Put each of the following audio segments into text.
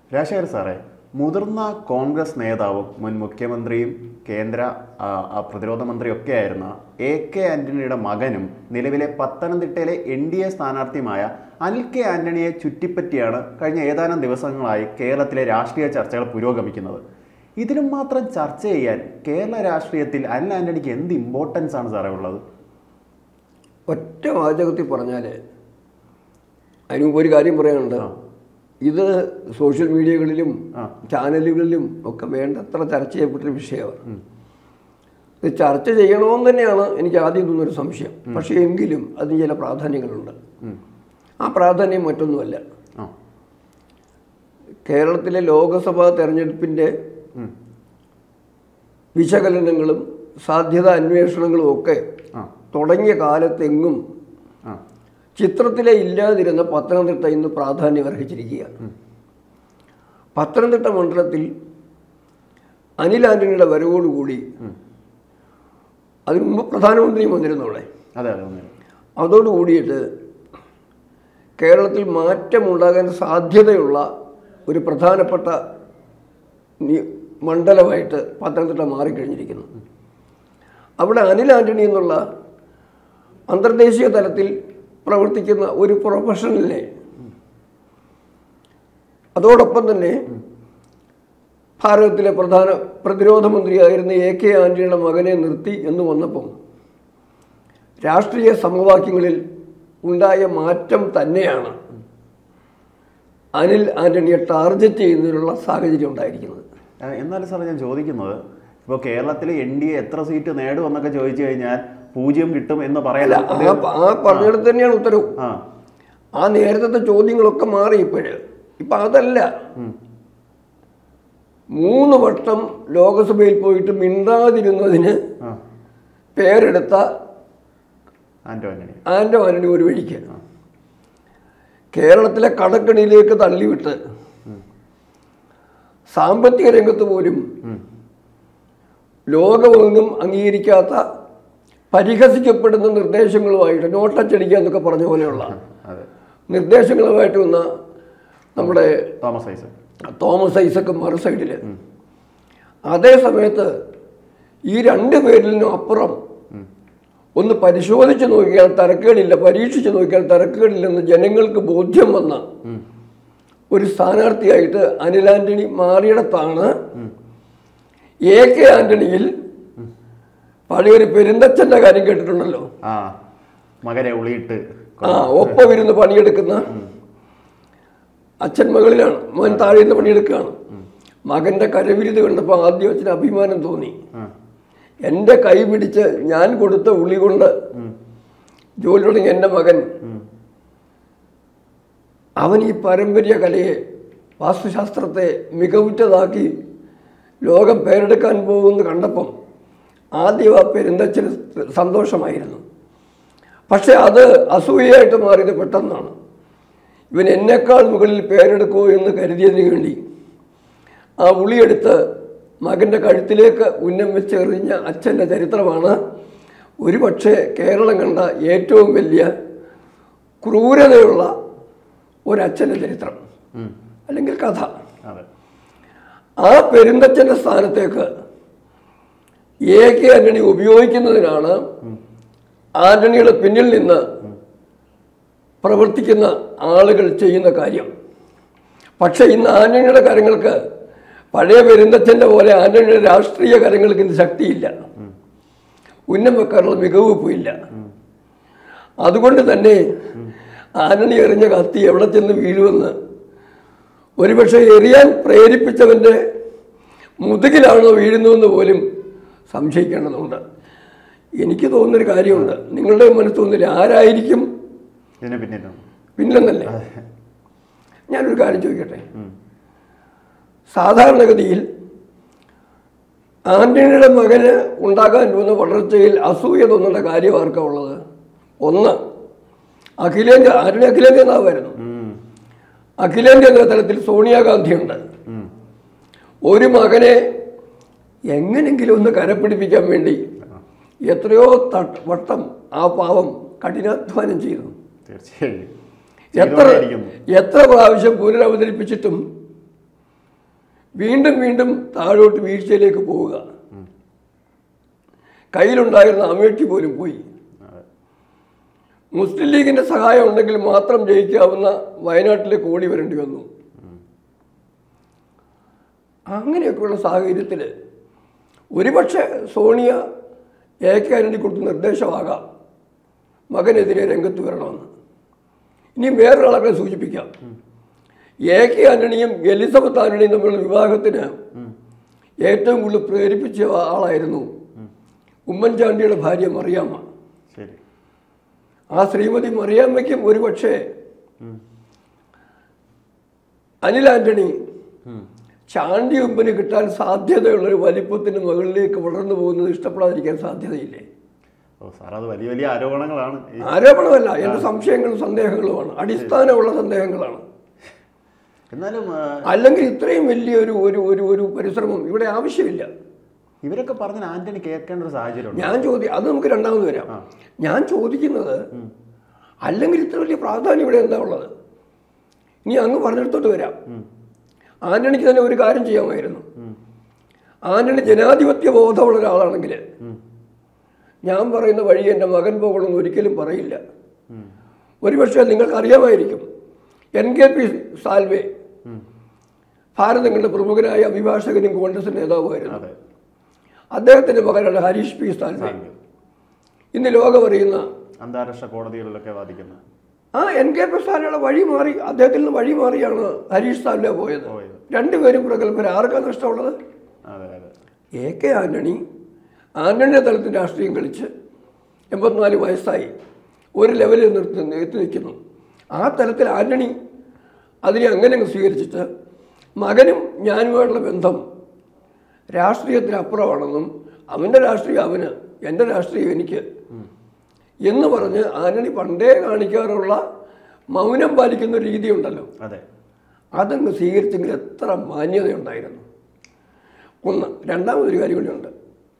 രാജശേഖർ സാറേ മുതിർന്ന കോൺഗ്രസ് നേതാവും മുൻ മുഖ്യമന്ത്രിയും കേന്ദ്ര ആ, ആ, പ്രതിരോധ മന്ത്രിയൊക്കെ ആയിരുന്ന എ കെ ആന്റണിയുടെ മകനും നിലവിലെ പത്തനംതിട്ടയിലെ എൻ ഡി എ സ്ഥാനാർത്ഥിയുമായ അനിൽ കെ ആന്റണിയെ ചുറ്റിപ്പറ്റിയാണ് കഴിഞ്ഞ ഏതാനും ദിവസങ്ങളായി കേരളത്തിലെ രാഷ്ട്രീയ ചർച്ചകൾ പുരോഗമിക്കുന്നത് ഇതിലും മാത്രം ചർച്ച ചെയ്യാൻ കേരള രാഷ്ട്രീയത്തിൽ അനിൽ ആന്റണിക്ക് എന്ത് ഇമ്പോർട്ടൻസ് ആണ് സാറേ ഉള്ളത് ഒറ്റ വാചകത്തിൽ പറഞ്ഞാൽ അതിന് മുമ്പ് ഒരു കാര്യം പറയാനുണ്ട് ഇത് സോഷ്യൽ മീഡിയകളിലും ആ. ചാനലുകളിലും ഒക്കെ വേണ്ടത്ര ചർച്ച ചെയ്യപ്പെട്ടൊരു വിഷയമാണ് ഇത് ചർച്ച ചെയ്യണമെന്ന് തന്നെയാണ് എനിക്ക് ആദ്യം തോന്നുന്നൊരു സംശയം പക്ഷേ എങ്കിലും അതിന് ചില പ്രാധാന്യങ്ങളുണ്ട് ഉം. ആ പ്രാധാന്യം മറ്റൊന്നുമല്ല ആ കേരളത്തിലെ ലോക്സഭാ തെരഞ്ഞെടുപ്പിൻ്റെ ഉം. വിശകലനങ്ങളും സാധ്യത അന്വേഷണങ്ങളും ഒക്കെ ആ തുടങ്ങിയ കാലത്തെങ്ങും ആ ചിത്രത്തിലെ ഇല്ലാതിരുന്ന പത്തനംതിട്ട ഇന്ന് പ്രാധാന്യം അർഹിച്ചിരിക്കുകയാണ് പത്തനംതിട്ട മണ്ഡലത്തിൽ അനിൽ ആന്റണിയുടെ വരവോടുകൂടി അതിനു മുമ്പ് പ്രധാനമന്ത്രിയും വന്നിരുന്നു അവിടെ അതെ അതെ ഒന്ന് അതോടുകൂടിയിട്ട് കേരളത്തിൽ മാറ്റമുണ്ടാകാൻ സാധ്യതയുള്ള ഒരു പ്രധാനപ്പെട്ട നി- മണ്ഡലമായിട്ട് പത്തനംതിട്ട മാറിക്കഴിഞ്ഞിരിക്കുന്നു അവിടെ അനിൽ ആന്റണി എന്നുള്ള അന്തർദേശീയ തലത്തിൽ പ്രവർത്തിക്കുന്ന ഒരു പ്രൊഫഷണലിനെ അതോടൊപ്പം തന്നെ ഭാരതത്തിലെ പ്രധാന പ്രതിരോധ മന്ത്രിയായിരുന്ന എ കെ ആന്റണിയുടെ മകനെ നിർത്തി എന്ന് വന്നപ്പം രാഷ്ട്രീയ സമവാക്യങ്ങളിൽ ഉണ്ടായ മാറ്റം തന്നെയാണ് അനിൽ ആന്റണിയെ ടാർഗറ്റ് ചെയ്യുന്നതിനുള്ള സാഹചര്യം ഉണ്ടായിരിക്കുന്നത് ആ, എന്നാലും സാറേ ഞാൻ ചോദിക്കുന്നത് ഇപ്പോൾ കേരളത്തിൽ എൻ ഡി എ എത്ര സീറ്റ് നേടുമെന്നൊക്കെ ചോദിച്ചു കഴിഞ്ഞാൽ പൂജ്യം കിട്ടും എന്ന് അല്ല പറയല ആ ആ പറഞ്ഞിടത്ത് തന്നെയാണ് ഉത്തരവ് ആ ആ നേരത്തെ ചോദ്യങ്ങളൊക്കെ മാറി ഇപ്പോഴ് ഇപ്പൊ അതല്ല മൂന്ന് വട്ടം ലോകസഭയിൽ പോയിട്ട് മിണ്ടാതിരുന്നതിന് ആ പേരെടുത്ത ആന്റോ ആന്റണി ആൻഡോ ആന്റണി ഒരു വഴിക്ക് കേരളത്തിലെ കടക്കണിയിലേക്ക് തള്ളിവിട്ട് സാമ്പത്തിക രംഗത്ത് പോലും ഉം. ലോകമെങ്ങും അംഗീകരിക്കാത്ത പരിഹസിക്കപ്പെടുന്ന നിർദ്ദേശങ്ങളുമായിട്ട് നോട്ടച്ചടിക്കുക എന്നൊക്കെ പറഞ്ഞ പോലെയുള്ള അതെ നിർദ്ദേശങ്ങളുമായിട്ട് വന്ന നമ്മുടെ തോമസ് ഐസക് തോമസ് ഐസക്ക് മറു സൈഡിൽ അതേ സമയത്ത് ഈ രണ്ട് പേരിലും അപ്പുറം ഒന്ന് പരിശോധിച്ച് നോക്കിയാൽ തരക്കേടില്ല പരീക്ഷിച്ച് നോക്കിയാൽ തരക്കേടില്ലെന്ന് ജനങ്ങൾക്ക് ബോധ്യം വന്ന ഒരു സ്ഥാനാർത്ഥിയായിട്ട് അനിൽ ആന്റണി മാറിയിടത്താണ് എ കെ ആന്റണിയിൽ പഴയൊരു പെരുന്തച്ഛൻ്റെ കാര്യം കേട്ടിട്ടുണ്ടല്ലോ ആ മകനെ ഉളിയിട്ട് ആ ഒപ്പം ഇരുന്ന് പണിയെടുക്കുന്ന അച്ഛൻ മകളിലാണ് മോൻ താഴെ നിന്ന് പണിയെടുക്കുകയാണ് മകന്റെ കരവിരുത് കണ്ടപ്പോൾ ആദ്യം അച്ഛന് അഭിമാനം തോന്നി ആ, എൻ്റെ കൈ പിടിച്ച് ഞാൻ കൊടുത്ത ഉളി കൊണ്ട് ജോലി തുടങ്ങിയ എൻ്റെ മകൻ അവൻ ഈ പാരമ്പര്യ കലയെ വാസ്തുശാസ്ത്രത്തെ മികവുറ്റതാക്കി ലോകം പേരെടുക്കാൻ പോകുമെന്ന് കണ്ടപ്പം ആദ്യം ആ പെരുന്തച്ഛന് സന്തോഷമായിരുന്നു പക്ഷെ അത് അസൂയയായിട്ട് മാറിയത് പെട്ടെന്നാണ് ഇവൻ എന്നെക്കാൾ മുകളിൽ പേരെടുക്കുമോ എന്ന് കരുതിയതിന് വേണ്ടി ആ ഉളിയെടുത്ത് മകൻ്റെ കഴുത്തിലേക്ക് ഉന്നം വെച്ച് എറിഞ്ഞ അച്ഛൻ്റെ ചരിത്രമാണ് ഒരുപക്ഷെ കേരളം കണ്ട ഏറ്റവും വലിയ ക്രൂരതയുള്ള ഒരച്ഛൻ്റെ ചരിത്രം ഉം. അല്ലെങ്കിൽ കഥ അതെ ആ പെരുന്തച്ഛൻ്റെ സ്ഥാനത്തേക്ക് എ കെ ആന്റണി ഉപയോഗിക്കുന്നതിനാണ് ആന്റണിയുടെ പിന്നിൽ നിന്ന് പ്രവർത്തിക്കുന്ന ആളുകൾ ചെയ്യുന്ന കാര്യം പക്ഷെ ഇന്ന് ആന്റണിയുടെ കാര്യങ്ങൾക്ക് പഴയ പെരുന്തച്ഛൻ്റെ പോലെ ആന്റണിയുടെ രാഷ്ട്രീയ കാര്യങ്ങൾക്ക് ഇന്ന് ശക്തിയില്ല ഉന്നം വെക്കാനുള്ള മികവ് പോയില്ല അതുകൊണ്ട് തന്നെ ആന്റണി എറിഞ്ഞ കത്തി എവിടെ ചെന്ന് വീഴുമെന്ന് ഒരുപക്ഷെ എറിയാൻ പ്രേരിപ്പിച്ചവൻ്റെ മുതുകിലാണോ വീഴുന്നതെന്ന് പോലും സംശയിക്കേണ്ടതുണ്ട് എനിക്ക് തോന്നുന്നൊരു കാര്യമുണ്ട് നിങ്ങളുടെ മനസ്സ് തോന്നില്ല ആരായിരിക്കും ഇതിന് പിന്നിലാണ് പിന്നിലെന്നല്ലേ ഞാനൊരു കാര്യം ചോദിക്കട്ടെ സാധാരണഗതിയിൽ ആന്റണിയുടെ മകന് ഉണ്ടാകാൻ പോകുന്ന വളർച്ചയിൽ അസൂയ തോന്നേണ്ട കാര്യം ആർക്കാ ഉള്ളത് ഒന്ന് അഖിലേന്ത്യ ആന്റണി അഖിലേന്ത്യ നേതാവായിരുന്നു ഉം. അഖിലേന്ത്യാ തലത്തിൽ സോണിയാഗാന്ധിയുണ്ട് ഉം. ഒരു മകനെ എങ്ങനെങ്കിലും ഒന്ന് കരപ്പിടിപ്പിക്കാൻ വേണ്ടി എത്രയോ തട്ട് വട്ടം ആ പാവം കഠിനാധ്വാനം ചെയ്തു തീർച്ചയായും എത്ര ചെയ്തുകൊണ്ടേയിരിക്കുന്നു. എത്ര പ്രാവശ്യം പുനരവതരിപ്പിച്ചിട്ടും വീണ്ടും വീണ്ടും താഴോട്ട് വീഴ്ചയിലേക്ക് പോവുക കയ്യിലുണ്ടായിരുന്ന അമേഠി പോലും പോയി അതെ. മുസ്ലിം ലീഗിന്റെ സഹായം ഉണ്ടെങ്കിൽ മാത്രം ജയിക്കാവുന്ന വയനാട്ടിലേക്ക് ഓടി വരേണ്ടി വന്നു അങ്ങനെയൊക്കെയുള്ള സാഹചര്യത്തിൽ ഒരുപക്ഷെ സോണിയ എ കെ ആന്റണി കൊടുത്ത നിർദ്ദേശമാകാം മകനെതിരെ രംഗത്ത് വരണമെന്ന് ഇനി വേറൊരാളെ സൂചിപ്പിക്കാം എ കെ ആന്റണിയും എലിസബത്ത് ആന്റണിയും തമ്മിലുള്ള വിവാഹത്തിന് ഏറ്റവും കൂടുതൽ പ്രേരിപ്പിച്ച ആളായിരുന്നു ഉമ്മൻചാണ്ടിയുടെ ഭാര്യ മറിയാമ്മ ശരി ആ ശ്രീമതി മറിയാമ്മയ്ക്കും ഒരുപക്ഷെ അനിൽ ആന്റണി ഉം. ചാണ്ടി ഉമ്പിന് കിട്ടാൻ സാധ്യതയുള്ള ഒരു വലിപ്പത്തിന് മുകളിലേക്ക് വളർന്നു പോകുന്നത് ഇഷ്ടപ്പെടാതിരിക്കാൻ സാധ്യതയില്ലേ ഓ സാർ അത് വലിയ വലിയ ആരോപണങ്ങളാണ് ഈ- ആരോപണമല്ല എന്റെ സംശയങ്ങളും സന്ദേഹങ്ങളുമാണ് അടിസ്ഥാനമുള്ള സന്ദേഹങ്ങളാണ് എന്നാലും ആ, അല്ലെങ്കിൽ ഇത്രയും വലിയൊരു ഒരു ഒരു ഒരു പരിശ്രമം ഇവിടെ ആവശ്യമില്ല ഇവരൊക്കെ പറഞ്ഞ ആന്റണി കേൾക്കേണ്ട ഒരു സാഹചര്യമുണ്ട് ഞാൻ ചോദി അത് നമുക്ക് രണ്ടാമത് വരാം ഞാൻ ചോദിക്കുന്നത് അല്ലെങ്കിൽ ഇത്ര വലിയ പ്രാധാന്യം ഇവിടെ എന്താ ഉള്ളത് ഇനി അങ്ങ് പറഞ്ഞെടുത്തോട്ട് വരാം ആന്റണിക്ക് തന്നെ ഒരു കാര്യം ചെയ്യാമായിരുന്നു ആന്റണി ജനാധിപത്യ ബോധമുള്ള ഒരാളാണെങ്കിൽ ഞാൻ പറയുന്ന വഴി എൻ്റെ മകൻ പോകണമെന്ന് ഒരിക്കലും പറയില്ല ഒരുപക്ഷെ നിങ്ങൾക്ക് അറിയാമായിരിക്കും എൻ കെ പി സാൽവേ ഭാരതങ്ങളുടെ പ്രമുഖനായ അഭിഭാഷകനും കോൺഗ്രസ് നേതാവുമായിരുന്നു അതെ അദ്ദേഹത്തിന്റെ മകനാണ് ഹരീഷ് പി സാൽവേ ഇന്ന് ലോകം അറിയുന്ന അന്താരാഷ്ട്ര കോടതികളിലൊക്കെ വാദിക്കുന്ന ആ എൻ കെ പി സാൽവയുടെ വഴി മാറി അദ്ദേഹത്തിൽ നിന്ന് വഴി മാറിയാണ് ഹരീഷ് സാൽവേ പോയത് പോയത്. രണ്ടുപേരും പ്രഗത്ഭർ ആർക്കാ നഷ്ടമുള്ളത് അതെ അതെ എ കെ ആന്റണി ആന്റണിയുടെ തലത്തിൽ രാഷ്ട്രീയം കളിച്ച് എൺപത്തിനാല് വയസ്സായി ഒരു ലെവലിൽ നിർത്തി എത്തി നിൽക്കുന്നു ആ തലത്തിൽ ആന്റണി അതിനെ അങ്ങനെ അങ്ങ് സ്വീകരിച്ചിട്ട് മകനും ഞാനുമായിട്ടുള്ള ബന്ധം രാഷ്ട്രീയത്തിനപ്പുറമാണെന്നും അവൻ്റെ രാഷ്ട്രീയം അവന് എൻ്റെ രാഷ്ട്രീയം എനിക്ക് എന്ന് പറഞ്ഞ് ആന്റണി പണ്ടേ കാണിക്കാറുള്ള മൗനം പാലിക്കുന്ന ഒരു രീതിയുണ്ടല്ലോ അതെ അതങ്ങ് സ്വീകരിച്ചെങ്കിൽ എത്ര മാന്യതയുണ്ടായിരുന്നു ഒന്ന് രണ്ടാമതൊരു കാര്യം കൂടിയുണ്ട്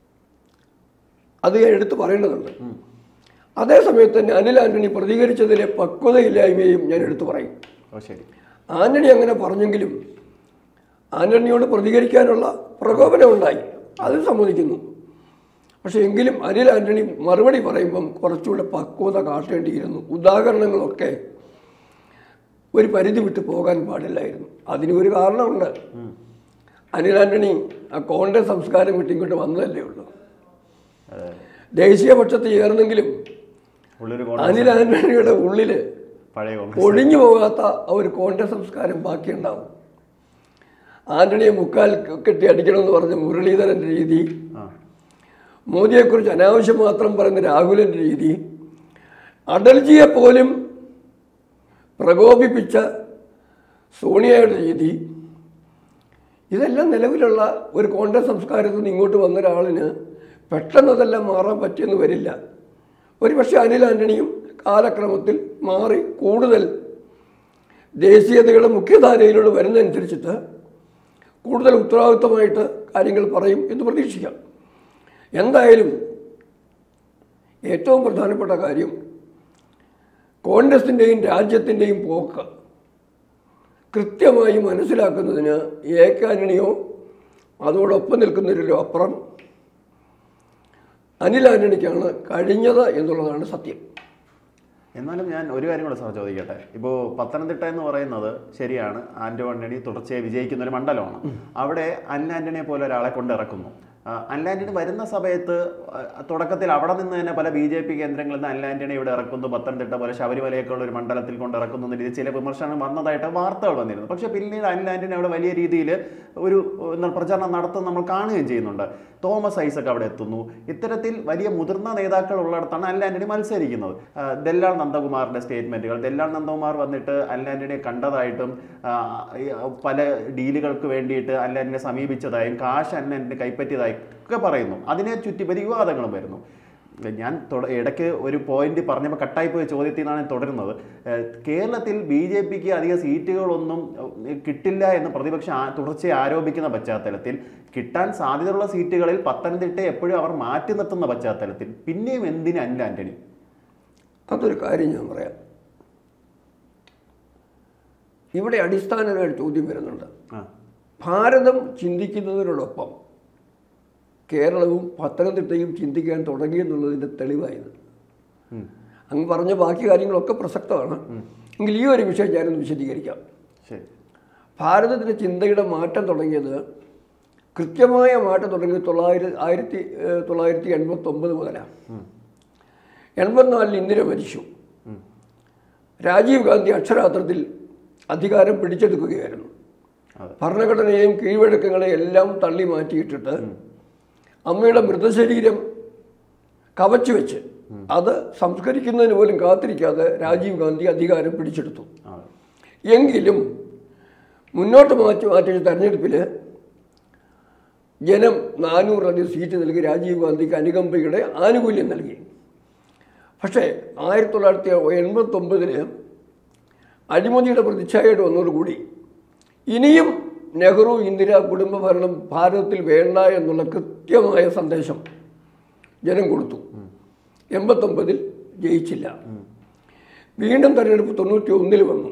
അത് ഞാൻ എടുത്തു പറയേണ്ടതുണ്ട് അതേ സമയത്ത് തന്നെ അനിൽ ആന്റണി പ്രതികരിച്ചതിലെ പക്വതയില്ലായ്മയും ഞാൻ എടുത്തു പറയും ഓ ശരി ആന്റണി അങ്ങനെ പറഞ്ഞെങ്കിലും ആന്റണിയോട് പ്രതികരിക്കാനുള്ള പ്രകോപനം ഉണ്ടായി അത് സമ്മതിക്കുന്നു പക്ഷെ എങ്കിലും അനിൽ ആന്റണി മറുപടി പറയുമ്പം കുറച്ചുകൂടെ പക്വത കാട്ടേണ്ടിയിരുന്നു ഉദാഹരണങ്ങളൊക്കെ ഒരു പരിധി വിട്ട് പോകാൻ പാടില്ലായിരുന്നു അതിന് ഒരു കാരണമുണ്ട് അനിൽ ആന്റണി ആ കോൺഗ്രസ് സംസ്കാരം വിട്ട് ഇങ്ങോട്ട് വന്നതല്ലേ ഉള്ളൂ അതെ ദേശീയ പക്ഷത്ത് ചേർന്നെങ്കിലും ഉള്ളൊരു അനിൽ ആന്റണിയുടെ ഉള്ളില് പഴയ കോൺഗ്രസ് ഒഴിഞ്ഞു പോകാത്ത ആ ഒരു കോൺഗ്രസ് സംസ്കാരം ബാക്കിയുണ്ടാവും ആന്റണിയെ മുക്കാൽ കെട്ടി അടിക്കണമെന്ന് പറഞ്ഞ മുരളീധരൻ്റെ രീതി ആ മോദിയെക്കുറിച്ച് അനാവശ്യം മാത്രം പറയുന്ന രാഹുലിൻ്റെ രീതി അടൽജിയെ പോലും പ്രകോപിപ്പിച്ച സോണിയയുടെ രീതി ഇതെല്ലാം നിലവിലുള്ള ഒരു കോൺഗ്രസ് സംസ്കാരത്തിൽ നിന്ന് ഇങ്ങോട്ട് വന്ന ഒരാളിന് പെട്ടെന്ന് അതെല്ലാം മാറാൻ പറ്റിയെന്ന് വരില്ല ഒരുപക്ഷെ അനിൽ ആന്റണിയും കാലക്രമത്തിൽ മാറി കൂടുതൽ ദേശീയതയുടെ മുഖ്യധാരയിലൂടെ വരുന്നതനുസരിച്ചിട്ട് കൂടുതൽ ഉത്തരവാദിത്വമായിട്ട് കാര്യങ്ങൾ പറയും എന്ന് പ്രതീക്ഷിക്കാം എന്തായാലും ഏറ്റവും പ്രധാനപ്പെട്ട കാര്യം കോൺഗ്രസിൻ്റെയും രാജ്യത്തിൻ്റെയും പോക്ക് കൃത്യമായി മനസ്സിലാക്കുന്നതിന് എ കാനണിയോ അതോടൊപ്പം നിൽക്കുന്നതിലോ അപ്പുറം അനിൽ ആന്റണിക്കാണ് കഴിഞ്ഞത് എന്നുള്ളതാണ് സത്യം എന്നാലും ഞാൻ ഒരു കാര്യം കൂടെ സാർ ചോദിക്കട്ടെ ഇപ്പോൾ പത്തനംതിട്ട എന്ന് പറയുന്നത് ശരിയാണ് ആന്റോ ആന്റണി തുടർച്ചയായി വിജയിക്കുന്ന ഒരു മണ്ഡലമാണ് അവിടെ അനിൽ ആന്റണിയെ പോലെ ഒരാളെ കൊണ്ട് ഇറക്കുന്നു ആ, അനിൽ ആന്റണി വരുന്ന സമയത്ത് ആ, തുടക്കത്തിൽ അവിടെ നിന്ന് തന്നെ പല ബി ജെ പി കേന്ദ്രങ്ങളിൽ നിന്ന് അനിൽ ആന്റണി ഇവിടെ ഇറക്കുന്നു പത്തനംതിട്ട പോലെ ശബരിമലയൊക്കെ ഉള്ള ഒരു മണ്ഡലത്തിൽ കൊണ്ട് ഇറക്കുന്നു എന്ന രീതിയിൽ ചില വിമർശനം വന്നതായിട്ട് വാർത്തകൾ വന്നിരുന്നു പക്ഷേ പിന്നീട് അനിൽ ആന്റണി അവിടെ വലിയ രീതിയിൽ ഒരു എന്താണ് പ്രചാരണം നടത്തുന്നത് നമ്മൾ കാണുകയും ചെയ്യുന്നുണ്ട് തോമസ് ഐസക് അവിടെ എത്തുന്നു ഇത്തരത്തിൽ വലിയ മുതിർന്ന നേതാക്കൾ ഉള്ളിടത്താണ് അനിൽ ആന്റണി മത്സരിക്കുന്നത് ആ, ദല്ലാൾ നന്ദകുമാറിന്റെ സ്റ്റേറ്റ്മെന്റുകൾ ദല്ലാൾ നന്ദകുമാർ വന്നിട്ട് അനിൽ ആന്റണിയെ കണ്ടതായിട്ടും ആ, ഈ, പല ഡീലുകൾക്ക് വേണ്ടിയിട്ട് അനിൽ ആന്റണിയെ സമീപിച്ചതായും കാശ് അനിൽ ആന്റണി കൈപ്പറ്റിയതായും ഒക്കെ പറയുന്നു അതിനെ ചുറ്റി വലിയ വിവാദങ്ങളും വരുന്നു ഞാൻ തുട- ഇടയ്ക്ക് ഒരു പോയിന്റ് പറഞ്ഞപ്പോൾ കട്ടായി പോയ ചോദ്യത്തിൽ നിന്നാണ് ഞാൻ തുടരുന്നത് ഏഹ് കേരളത്തിൽ ബി ജെ പിക്ക് അധിക സീറ്റുകളൊന്നും ഏഹ് കിട്ടില്ല എന്ന് പ്രതിപക്ഷം ആ- തുടർച്ചയായി ആരോപിക്കുന്ന പശ്ചാത്തലത്തിൽ കിട്ടാൻ സാധ്യതയുള്ള സീറ്റുകളിൽ പത്തനംതിട്ട എപ്പോഴും അവർ മാറ്റി നിർത്തുന്ന പശ്ചാത്തലത്തിൽ പിന്നെയും എന്തിന് അനിൽ ആന്റണി അതൊരു കാര്യം ഞാൻ പറയാം ഇവിടെ അടിസ്ഥാനപരമായ ചോദ്യം വരുന്നുണ്ട് ആ ഭാരതം ചിന്തിക്കുന്നതിനോടൊപ്പം കേരളവും പത്തനംതിട്ടയും ചിന്തിക്കാൻ തുടങ്ങി എന്നുള്ളതിൻ്റെ തെളിവായത് ഉം. അങ്ങ് പറഞ്ഞ ബാക്കി കാര്യങ്ങളൊക്കെ പ്രസക്തമാണ് എങ്കിൽ ഈ ഒരു വിഷയം ഞാനൊന്ന് വിശദീകരിക്കാം ശരി ഭാരതത്തിൻ്റെ ചിന്തയുടെ മാറ്റം തുടങ്ങിയത് കൃത്യമായ മാറ്റം തുടങ്ങിയത് തൊള്ളായിരത്തി ആയിരത്തി ഏഹ്, തൊള്ളായിരത്തി എൺപത്തൊമ്പത് മുതലാണ് എൺപത്തിനാലിൽ ഇന്ദിര മരിച്ചു ഉം. രാജീവ് ഗാന്ധി അക്ഷരാത്രത്തിൽ അധികാരം പിടിച്ചെടുക്കുകയായിരുന്നു അതെ ഭരണഘടനയെയും കീഴ്വഴക്കങ്ങളെയും എല്ലാം തള്ളി മാറ്റിയിട്ടിട്ട് അമ്മയുടെ മൃതശരീരം കവച്ചു വെച്ച് അത് സംസ്കരിക്കുന്നതിന് പോലും കാത്തിരിക്കാതെ രാജീവ് ഗാന്ധി അധികാരം പിടിച്ചെടുത്തു അതെ എങ്കിലും മുന്നോട്ട് മാറ്റി മാറ്റിയ തെരഞ്ഞെടുപ്പിൽ ജനം നാനൂറിലധികം സീറ്റ് നൽകി രാജീവ് ഗാന്ധിക്ക് അനുകമ്പയുടെ ആനുകൂല്യം നൽകി പക്ഷേ ആയിരത്തി തൊള്ളായിരത്തി എൺപത്തൊമ്പതിൽ അഴിമതിയുടെ പ്രതിച്ഛായയുടെ വന്നതോടുകൂടി ഇനിയും നെഹ്റു ഇന്ദിര കുടുംബ ഭരണം ഭാരതത്തിൽ വേണ്ട എന്നുള്ള കൃത്യമായ സന്ദേശം ജനം കൊടുത്തു എൺപത്തൊമ്പതിൽ ജയിച്ചില്ല വീണ്ടും തെരഞ്ഞെടുപ്പ് തൊണ്ണൂറ്റി ഒന്നിൽ വന്നു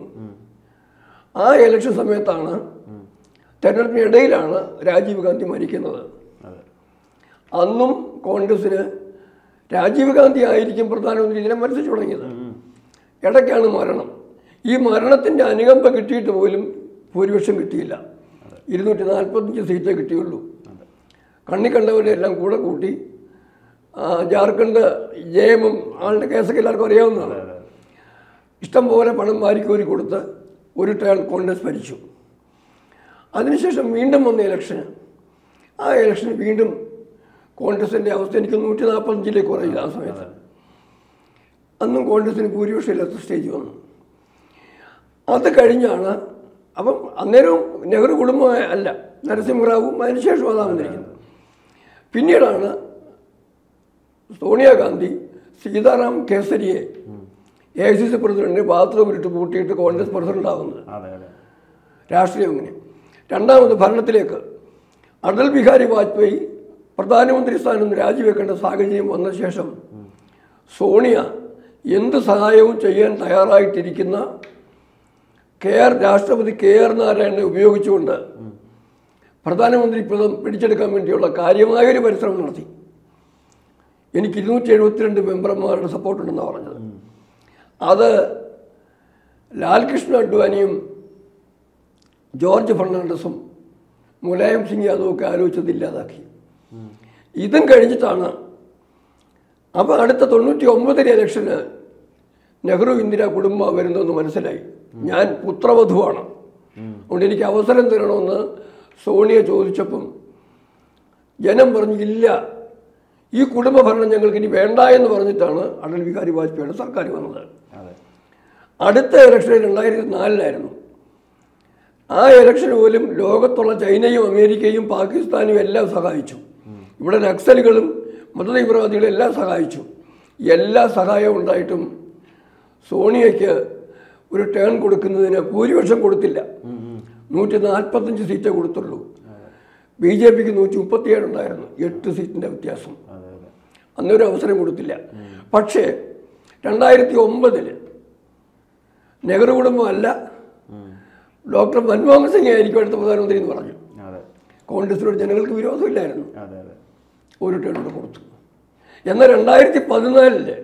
ആ ഇലക്ഷൻ സമയത്താണ് തെരഞ്ഞെടുപ്പിനിടയിലാണ് രാജീവ് ഗാന്ധി മരിക്കുന്നത് അതെ അന്നും കോൺഗ്രസ്സിന് രാജീവ് ഗാന്ധി ആയിരിക്കും പ്രധാനമന്ത്രി ഇതിനെ മത്സരിച്ചു തുടങ്ങിയത് ഇടയ്ക്കാണ് മരണം ഈ മരണത്തിൻ്റെ അനുകമ്പ കിട്ടിയിട്ട് പോലും ഭൂരിപക്ഷം കിട്ടിയില്ല ഇരുന്നൂറ്റി നാൽപ്പത്തഞ്ച് സീറ്റേ കിട്ടിയുള്ളൂ കണ്ണി കണ്ടവരെ എല്ലാം കൂടെ കൂട്ടി ആ, ജാർഖണ്ഡ് ജയമും ആളുടെ കേസൊക്കെ എല്ലാവർക്കും അറിയാവുന്നതാണ് അതെ ഇഷ്ടം പോലെ പണം വാരിക്കോരി കൊടുത്ത് ഒരു ടേൺ കോൺഗ്രസ് ഭരിച്ചു അതിനുശേഷം വീണ്ടും വന്ന ഇലക്ഷന് ആ ഇലക്ഷന് വീണ്ടും കോൺഗ്രസിൻ്റെ അവസ്ഥ എനിക്ക് നൂറ്റി നാൽപ്പത്തഞ്ചിലേക്ക് കുറയില്ല ആ സമയത്ത് അന്നും കോൺഗ്രസിന് ഭൂരിപക്ഷം ഇല്ലാത്ത സ്റ്റേജ് വന്നു അത് കഴിഞ്ഞാണ് അപ്പം അന്നേരവും നെഹ്റു കുടുംബം അല്ല നരസിംഹറാവും അതിനുശേഷം അതാ വന്നിരിക്കുന്നത് പിന്നീടാണ് സോണിയാഗാന്ധി സീതാറാം കേസരിയെ A I C C president ബാത്റൂമിലിട്ട് പൂട്ടിയിട്ട് കോൺഗ്രസ് പ്രസിഡന്റ് ആവുന്നത് അതെ അതെ രാഷ്ട്രീയം അങ്ങനെ രണ്ടാമത് ഭരണത്തിലേക്ക് അടൽ ബിഹാരി വാജ്പേയി പ്രധാനമന്ത്രി സ്ഥാനം നിന്ന് രാജിവെക്കേണ്ട സാഹചര്യം വന്ന ശേഷം സോണിയ എന്ത് സഹായവും ചെയ്യാൻ തയ്യാറായിട്ടിരിക്കുന്ന കെ ആർ രാഷ്ട്രപതി കെ ആർ നാരായണനെ ഉപയോഗിച്ചുകൊണ്ട് പ്രധാനമന്ത്രി പദം പിടിച്ചെടുക്കാൻ വേണ്ടിയുള്ള കാര്യമായൊരു പരിശ്രമം നടത്തി എനിക്ക് ഇരുന്നൂറ്റി എഴുപത്തിരണ്ട് മെമ്പർമാരുടെ സപ്പോർട്ടുണ്ടെന്നാണ് പറഞ്ഞത് അത് ലാൽകൃഷ്ണ അഡ്വാനിയും ജോർജ് ഫെർണാണ്ടസും മുലായം സിംഗ് യാദവും ഒക്കെ ആലോചിച്ചത് ഇല്ലാതാക്കി ഇതും കഴിഞ്ഞിട്ടാണ് അപ്പോൾ അടുത്ത തൊണ്ണൂറ്റി ഒമ്പതിലെ ഇലക്ഷന് നെഹ്റു ഇന്ദിര കുടുംബം വരുന്നതെന്ന് മനസ്സിലായി ഞാൻ പുത്രവധുവാണ് അതുകൊണ്ട് എനിക്ക് അവസരം തരണമെന്ന് സോണിയ ചോദിച്ചപ്പം ജനം പറഞ്ഞു ഇല്ല ഈ കുടുംബ ഭരണം ഞങ്ങൾക്ക് ഇനി വേണ്ട എന്ന് പറഞ്ഞിട്ടാണ് അടൽ ബിഹാരി വാജ്പേയിയുടെ സർക്കാർ വന്നത് അതെ അടുത്ത ഇലക്ഷൻ രണ്ടായിരത്തി നാലിലായിരുന്നു ആ ഇലക്ഷൻ പോലും ലോകത്തുള്ള ചൈനയും അമേരിക്കയും പാകിസ്ഥാനും എല്ലാം സഹായിച്ചു ഇവിടെ നക്സലുകളും മതതീവ്രവാദികളും എല്ലാം സഹായിച്ചു എല്ലാ സഹായവും ഉണ്ടായിട്ടും സോണിയയ്ക്ക് ഒരു ടേൺ കൊടുക്കുന്നതിന് ഭൂരിപക്ഷം കൊടുത്തില്ല നൂറ്റി നാൽപ്പത്തഞ്ച് സീറ്റേ കൊടുത്തുള്ളൂ ബി ജെ പിക്ക് നൂറ്റി മുപ്പത്തിയേഴ് ഉണ്ടായിരുന്നു എട്ട് സീറ്റിൻ്റെ വ്യത്യാസം അതെ അതെ അന്നൊരു അവസരം കൊടുത്തില്ല പക്ഷേ രണ്ടായിരത്തി ഒമ്പതിൽ നെഹ്റു കുടുംബമല്ല ഡോക്ടർ മൻമോഹൻ സിംഗ് ആയിരിക്കും അടുത്ത പ്രധാനമന്ത്രി എന്ന് പറഞ്ഞു അതെ കോൺഗ്രസിനോട് ജനങ്ങൾക്ക് വിരോധമില്ലായിരുന്നു അതെ അതെ ഒരു ടേൺ കൂടെ കൊടുത്തു എന്നാൽ രണ്ടായിരത്തി പതിനാലില്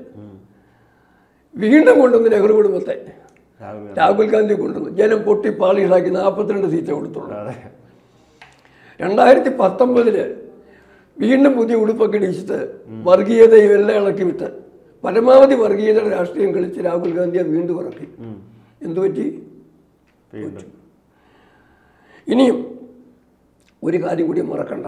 വീണ്ടും കൊണ്ടുവന്ന് നെഹ്റു കുടുംബത്തെ രാഹുൽ ഗാന്ധി രാഹുൽ ഗാന്ധി കൊണ്ടുവന്നു ജനം പൊട്ടി പാളിഷാക്കി നാൽപ്പത്തിരണ്ട് സീറ്റേ കൊടുത്തുള്ളൂ അതെ രണ്ടായിരത്തി പത്തൊമ്പതില് വീണ്ടും പുതിയ ഉടുപ്പൊക്കെ ഇടിച്ചിട്ട് വർഗീയതയും എല്ലാം ഇളക്കി വിട്ട് പരമാവധി വർഗീയതയുടെ രാഷ്ട്രീയം കളിച്ച് രാഹുൽ ഗാന്ധി അത് വീണ്ടും ഇറക്കി ഉം. എന്തു പറ്റി വീണ്ടും ഇനിയും ഒരു കാര്യം കൂടി മറക്കണ്ട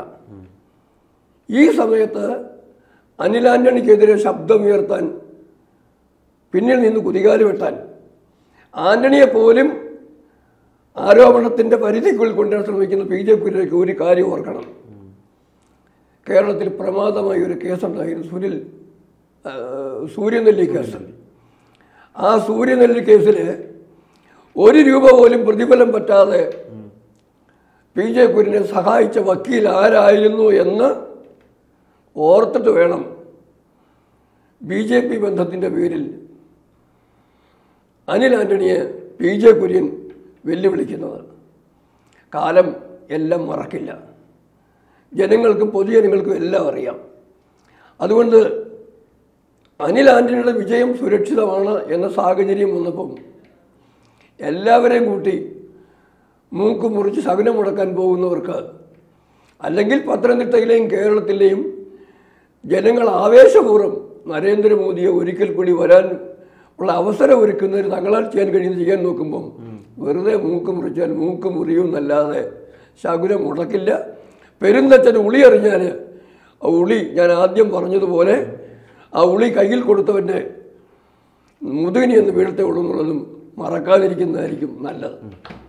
ഈ സമയത്ത് അനിൽ ആന്റണിക്കെതിരെ ശബ്ദമുയർത്താൻ പിന്നിൽ നിന്ന് കുതികാല് വെട്ടാൻ ആന്റണിയെ പോലും ആരോപണത്തിൻ്റെ പരിധിക്കുള്ളിൽ കൊണ്ടുവരാൻ ശ്രമിക്കുന്ന പി ജെ കുര്യയ്ക്ക് ഒരു കാര്യം ഓർക്കണം കേരളത്തിൽ പ്രമാദമായ ഒരു കേസുണ്ടായിരുന്നു സുനിൽ ആ, സൂര്യനെല്ലി കേസ് ആ സൂര്യനെല്ലി കേസിൽ ഒരു രൂപ പോലും പ്രതിഫലം പറ്റാതെ പി ജെ കുര്യനെ സഹായിച്ച വക്കീൽ ആരായിരുന്നു എന്ന് ഓർത്തിട്ട് വേണം ബി ജെ പി ബന്ധത്തിൻ്റെ പേരിൽ അനിൽ ആൻ്റണിയെ പി ജെ കുര്യൻ വെല്ലുവിളിക്കുന്നത് കാലം എല്ലാം മറക്കില്ല ജനങ്ങൾക്കും പൊതുജനങ്ങൾക്കും എല്ലാം അറിയാം അതുകൊണ്ട് അനിൽ ആന്റണിയുടെ വിജയം സുരക്ഷിതമാണ് എന്ന സാഹചര്യം വന്നപ്പം എല്ലാവരെയും കൂട്ടി മൂക്ക് മുറിച്ച് ശകുനം മുടക്കാൻ പോകുന്നവർക്ക് അല്ലെങ്കിൽ പത്തനംതിട്ടയിലെയും കേരളത്തിലെയും ജനങ്ങൾ ആവേശപൂർവ്വം നരേന്ദ്രമോദിയെ ഒരിക്കൽ കൂടി വരാൻ ഉള്ള അവസരം ഒരുക്കുന്നതിന് തങ്ങളാൽ ചെയ്യാൻ കഴിയുന്നത് ചെയ്യാൻ നോക്കുമ്പം വെറുതെ മൂക്ക് മുറിച്ചാൽ മൂക്ക് മുറിയും എന്നല്ലാതെ ശകുനം മുടക്കില്ല പെരുന്തച്ഛന് ഉളി അറിഞ്ഞാൽ ആ ഉളി ഞാൻ ആദ്യം പറഞ്ഞതുപോലെ ആ ഉളി കയ്യിൽ കൊടുത്തവൻ്റെ മുതുകിനി എന്ന് വീഴത്തേ ഉള്ളൂ എന്നുള്ളതും മറക്കാതിരിക്കുന്നതായിരിക്കും നല്ലത്